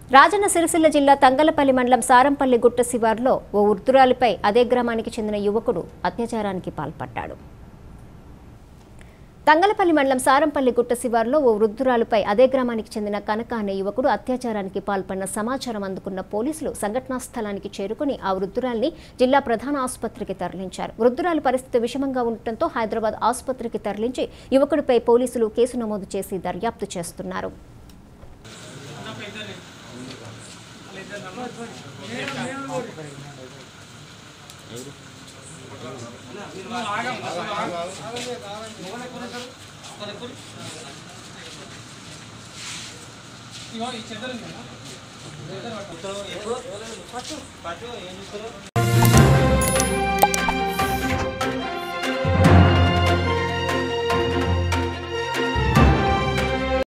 రాజన్న సిరిసిల్ల జిల్లా తంగలపల్లి మండలం సారంపల్లి గుట్ట శివార్లో ఓ వృద్ధురాలిపై అదే గ్రామానికి చెందిన యువకుడు అత్యాచారానికి పాల్పడ్డాడు తంగలపల్లి మండలం సారంపల్లి గుట్ట శివార్లో ఓ వృద్ధురాలుపై అదే గ్రామానికి చెందిన కనక అనే యువకుడు అత్యాచారానికి పాల్పడిన సమాచారం అందుకున్న పోలీసులు సంఘటనా స్థలానికి చేరుకుని ఆ వృద్ధురాల్ని జిల్లా ప్రధాన ఆసుపత్రికి తరలించారు వృద్ధురాలి పరిస్థితి విషమంగా ఉండటంతో హైదరాబాద్ ఆసుపత్రికి తరలించి యువకుడిపై పోలీసులు కేసు నమోదు చేసి దర్యాప్తు చేస్తున్నారు ఇగో ఈ చెద్దరు ఉంది కదా? చెద్దరు పట్టు.